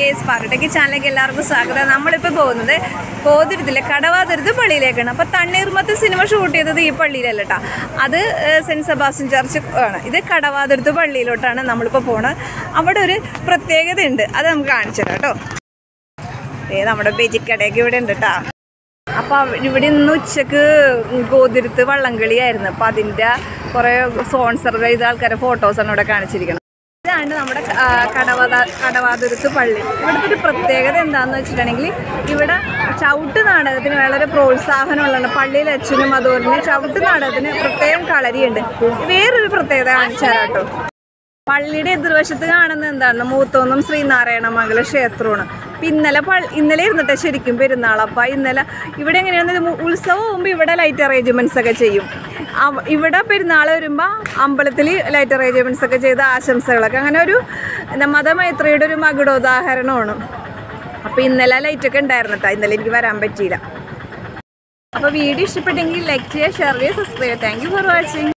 സ്പാർട്ടയ്ക്ക് ചാനലിലേക്ക് എല്ലാവർക്കും സ്വാഗതം നമ്മളിപ്പോൾ പോകുന്നത് കോതിരുത്തിലെ കടവാതിരുത്ത് പള്ളിയിലേക്കാണ് അപ്പോൾ തണ്ണീർമത്ത് സിനിമ ഷൂട്ട് ചെയ്തത് ഈ പള്ളിയിലല്ല കേട്ടോ അത് ഏഹ്, സെൻറ്റ് സെബാസ്റ്റ്യൻ ചർച്ച് ആണ് ഇത് കടവാതിരുത്ത് പള്ളിയിലോട്ടാണ് നമ്മളിപ്പോൾ പോണത് അവിടെ ഒരു പ്രത്യേകതയുണ്ട് അത് നമുക്ക് കാണിച്ചു തരാം കേട്ടോ ഏ നമ്മുടെ ബെജിക്കടയൊക്കെ ഇവിടെ ഉണ്ട് കേട്ടോ അപ്പോൾ ഇവിടെ ഇന്ന് ഉച്ചക്ക് ഗോതിരുത്ത് വള്ളംകളിയായിരുന്നു അപ്പോൾ അതിൻ്റെ കുറേ സ്പോൺസർ ചെയ്ത ആൾക്കാരെ ഫോട്ടോസാണ് ഇവിടെ കാണിച്ചിരിക്കുന്നത് ഇതാണ് നമ്മുടെ ആ, കടവത കടവാതുരുത്ത് പള്ളി ഇവിടുത്തെ ഒരു പ്രത്യേകത എന്താണെന്ന് വെച്ചിട്ടുണ്ടെങ്കിൽ ഇവിടെ ചവിട്ട് നാടകത്തിന് വളരെ പ്രോത്സാഹനമുള്ളതാണ് പള്ളിയിൽ അച്ഛനും അതുപോലെ തന്നെ ചവിട്ട് നാടകത്തിന് പ്രത്യേകം കളരിയുണ്ട് വേറൊരു പ്രത്യേകത കാണിച്ചു തരാം കേട്ടോ പള്ളിയുടെ എതിർവശത്ത് കാണുന്നത് എന്താണ് മൂത്തോന്നും ശ്രീനാരായണ മംഗല ക്ഷേത്രമാണ് അപ്പം ഇന്നലെ പള്ളി ഇന്നലെ ഇരുന്നിട്ട് ശരിക്കും പെരുന്നാൾ അപ്പം ഇന്നലെ ഇവിടെ എങ്ങനെയാണെന്ന് ഇത് മു- ഉത്സവം ആകുമ്പോൾ ഇവിടെ ലൈറ്റ് അറേഞ്ച്മെൻറ്റ്സ് ഒക്കെ ചെയ്യും അവ- ഇവിടെ പെരുന്നാൾ വരുമ്പോൾ അമ്പലത്തിൽ ലൈറ്റ് അറേഞ്ച്മെൻറ്റ്സ് ഒക്കെ ചെയ്ത ആശംസകളൊക്കെ അങ്ങനെ ഒരു എന്താ മതമൈത്രിയുടെ ഒരു മകുടോദാഹരണമാണ് അപ്പോൾ ഇന്നലെ ലൈറ്റൊക്കെ ഉണ്ടായിരുന്നു കേട്ടോ ഇന്നലെ എനിക്ക് വരാൻ പറ്റിയില്ല അപ്പോൾ വീഡിയോ ഇഷ്ടപ്പെട്ടെങ്കിൽ ലൈക്ക് ചെയ്യുക ഷെയർ ചെയ്യുക സബ്സ്ക്രൈബ് ചെയ്യുക താങ്ക് യു ഫോർ വാച്ചിങ്